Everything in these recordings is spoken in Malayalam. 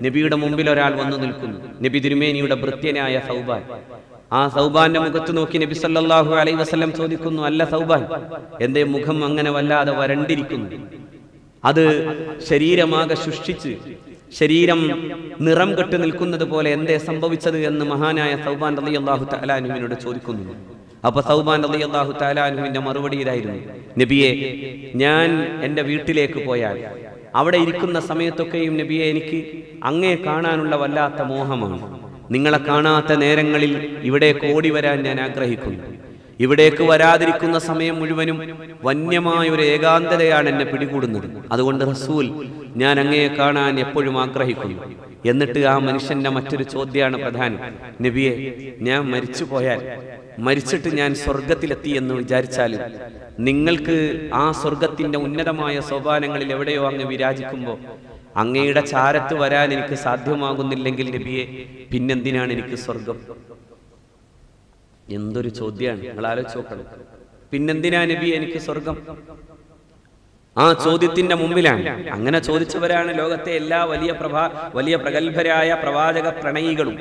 നബിയുടെ മുമ്പിൽ ഒരാൾ വന്നു നിൽക്കുന്നു നബി തിരുമേനിയുടെ ഭൃത്യനായ സൗബാൻ ആ സൗബാന്റെ മുഖത്ത് നോക്കി നബി സല്ലല്ലാഹു അലൈഹി വസല്ലം ചോദിക്കുന്നു അല്ല സൗബാൻ എന്റെ മുഖം അങ്ങനെ വല്ലാതെ വരണ്ടിരിക്കുന്നു അത് ശരീരമാകെ സൃഷ്ടിച്ച് ശരീരം നിറം കെട്ട് നിൽക്കുന്നത് പോലെ എന്തേ സംഭവിച്ചത് എന്ന് മഹാനായ സൗബാൻ റലി അള്ളാഹു തലാനുവിനോട് ചോദിക്കുന്നു അപ്പൊ സൗബാൻ റലി അള്ളാഹു തലാനുവിന്റെ മറുപടി ഇതായിരുന്നു നബിയെ ഞാൻ എൻ്റെ വീട്ടിലേക്ക് പോയാൽ അവിടെ ഇരിക്കുന്ന സമയത്തൊക്കെയും നബിയെ എനിക്ക് അങ്ങേ കാണാനുള്ള വല്ലാത്ത മോഹമാണ് നിങ്ങളെ കാണാത്ത നേരങ്ങളിൽ ഇവിടേക്ക് ഓടി വരാൻ ഞാൻ ആഗ്രഹിക്കുന്നു ഇവിടേക്ക് വരാതിരിക്കുന്ന സമയം മുഴുവനും വന്യമായ ഒരു ഏകാന്തതയാണ് എന്നെ പിടികൂടുന്നത് അതുകൊണ്ട് റസൂൽ ഞാൻ അങ്ങയെ കാണാൻ എപ്പോഴും ആഗ്രഹിക്കുന്നു എന്നിട്ട് ആ മനുഷ്യന്റെ മറ്റൊരു ചോദ്യമാണ് പ്രധാനം നബിയെ ഞാൻ മരിച്ചു പോയാൽ മരിച്ചിട്ട് ഞാൻ സ്വർഗത്തിലെത്തി എന്ന് വിചാരിച്ചാലും നിങ്ങൾക്ക് ആ സ്വർഗത്തിന്റെ ഉന്നതമായ സോപാനങ്ങളിൽ എവിടെയോ അങ്ങ് വിരാജിക്കുമ്പോൾ അങ്ങയുടെ ചാരത്ത് വരാൻ എനിക്ക് സാധ്യമാകുന്നില്ലെങ്കിൽ നബിയെ പിന്നെന്തിനാണ് എനിക്ക് സ്വർഗം എന്തൊരു ചോദ്യമാണ് നിങ്ങൾ ആലോചിച്ച് നോക്കണം പിന്നെന്തിനാ നബി എനിക്ക് സ്വർഗം ആ ചോദ്യത്തിന്റെ മുമ്പിലാണ് അങ്ങനെ ചോദിച്ചവരാണ് ലോകത്തെ എല്ലാ വലിയ പ്രഭാ വലിയ പ്രഗത്ഭരായ പ്രവാചക പ്രണയികളും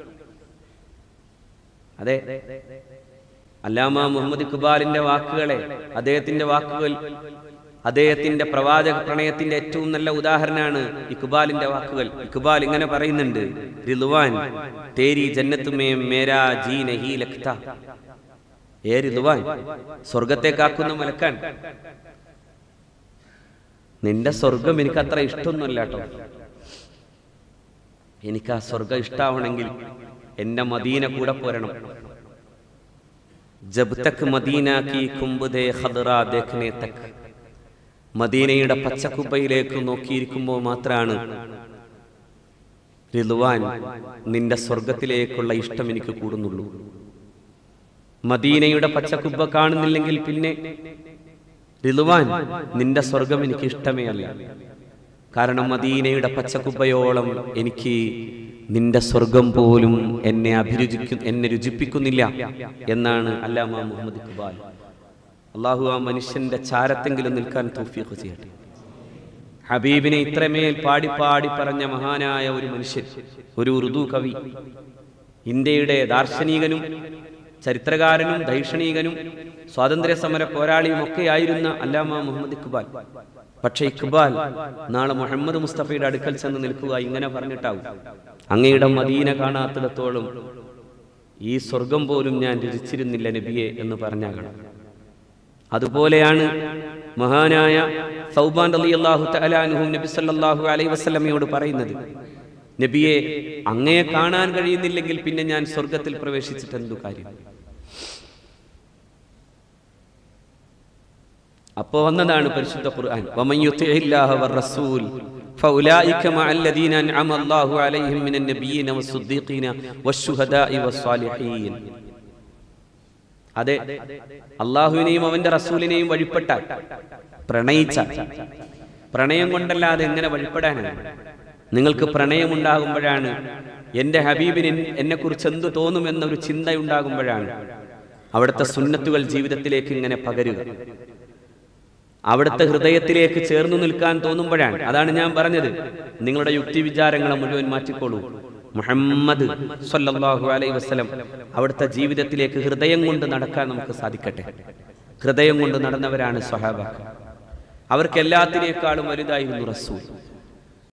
അതെ അല്ലാമ മുഹമ്മദ് ഇഖ്ബാലിന്റെ വാക്കുകളെ അദ്ദേഹത്തിന്റെ വാക്കുകൾ അദ്ദേഹത്തിന്റെ പ്രവാചക പ്രണയത്തിന്റെ ഏറ്റവും നല്ല ഉദാഹരണമാണ് ഇഖ്ബാലിന്റെ വാക്കുകൾ ഇഖ്ബാൽ ഇങ്ങനെ പറയുന്നുണ്ട് റിലുവാൻ തേരി ജന്നത്ത് മേ മേരാ ജി നഹി ലഖ്ത ഏ റിലുവാൻ സ്വർഗത്തെ കാക്കുന്ന മലക്കാൻ നിന്റെ സ്വർഗം എനിക്ക് അത്ര ഇഷ്ടമൊന്നുമല്ല കേട്ടോ എനിക്ക് ആ സ്വർഗം ഇഷ്ടാവണമെങ്കിൽ എന്റെ മദീന കൂടെ പോരണം ജബ് തക് മദീന കി കുംബുദേ ഖദ്റ ദേഖ്നെ തക് മദീനയുടെ പച്ചക്കുപ്പയിലേക്ക് നോക്കിയിരിക്കുമ്പോൾ മാത്രമാണ് റിലുവാൻ നിന്റെ സ്വർഗത്തിലേക്കുള്ള ഇഷ്ടം എനിക്ക് കൂടുന്നുള്ളൂ മദീനയുടെ പച്ചക്കുപ്പ കാണുന്നില്ലെങ്കിൽ പിന്നെ റിലുവാൻ നിന്റെ സ്വർഗം എനിക്ക് ഇഷ്ടമേ അല്ല കാരണം മദീനയുടെ പച്ചക്കുപ്പയോളം എനിക്ക് നിന്റെ സ്വർഗം പോലും എന്നെ അഭിരുചിക്കു എന്നെ രുചിപ്പിക്കുന്നില്ല എന്നാണ് അല്ലാമ മുഹമ്മദ് ഇഖ്ബാൽ അള്ളാഹു ആ മനുഷ്യന്റെ ചാരത്തെങ്കിലും നിൽക്കാൻ തൗഫീഖ് ചെയ്യട്ടെ ഹബീബിനെ ഇത്രമേൽ പാടി പാടി പറഞ്ഞ മഹാനായ ഒരു മനുഷ്യൻ ഒരു ഉറുദു കവി ഇന്ത്യയുടെ ദാർശനികനും ചരിത്രകാരനും ദൈക്ഷണികനും സ്വാതന്ത്ര്യ സമര പോരാളിയും ഒക്കെ ആയിരുന്ന അല്ലാമ മുഹമ്മദ് ഇഖ്ബാൽ പക്ഷെ ഇഖ്ബാൽ നാളെ മുഹമ്മദ് മുസ്തഫയുടെ അടുക്കൽ ചെന്ന് നിൽക്കുക ഇങ്ങനെ പറഞ്ഞിട്ടാവും അങ്ങയുടെ മദീന കാണാത്തിടത്തോളം ഈ സ്വർഗം പോലും ഞാൻ രുചിച്ചിരുന്നില്ല നബിയെ എന്ന് പറഞ്ഞാകണം അതുപോലെയാണ് മഹാനായ സൗബാൻ അലി അള്ളാഹു തലാനുഹും നബി സല്ലല്ലാഹു അലൈഹി വസല്ലമയോട് പറയുന്നത് നബിയെ അങ്ങയെ കാണാൻ കഴിയുന്നില്ലെങ്കിൽ പിന്നെ ഞാൻ സ്വർഗത്തിൽ പ്രവേശിച്ചിട്ട് എന്തു കാര്യം അപ്പോ വന്നതാണ് പരിശുദ്ധ ഖുർആൻ വമൻ യുതിഇല്ലാഹ വറസൂൽ فأولئك مع الذين أنعم الله عليهم من النبيين والصديقين والشهداء والصالحين അതെ അള്ളാഹുവിനെയും അവന്റെ റസൂലിനെയും വഴിപ്പെട്ടാൽ പ്രണയിച്ച പ്രണയം കൊണ്ടല്ലാതെ എങ്ങനെ വഴിപ്പെടാനാണ് നിങ്ങൾക്ക് പ്രണയമുണ്ടാകുമ്പോഴാണ് എന്റെ ഹബീബിന് എന്നെ കുറിച്ച് എന്ത് തോന്നുമെന്നൊരു ചിന്തയുണ്ടാകുമ്പോഴാണ് അവിടുത്തെ സുന്നത്തുകൾ ജീവിതത്തിലേക്ക് ഇങ്ങനെ പകരുക അവിടുത്തെ ഹൃദയത്തിലേക്ക് ചേർന്നു നിൽക്കാൻ തോന്നുമ്പോഴാണ് അതാണ് ഞാൻ പറഞ്ഞത് നിങ്ങളുടെ യുക്തി വിചാരങ്ങളെ മുഴുവൻ മാറ്റിക്കോളൂ മുഹമ്മദ് സല്ലല്ലാഹു അലൈഹി വസല്ലം അവിടുത്തെ ജീവിതത്തിലേക്ക് ഹൃദയം കൊണ്ട് നടക്കാൻ നമുക്ക് സാധിക്കട്ടെ ഹൃദയം കൊണ്ട് നടന്നവരാണ് സ്വഹാബ അവർക്ക് എല്ലാത്തിനേക്കാളും വലുതായിരുന്നു റസൂൽ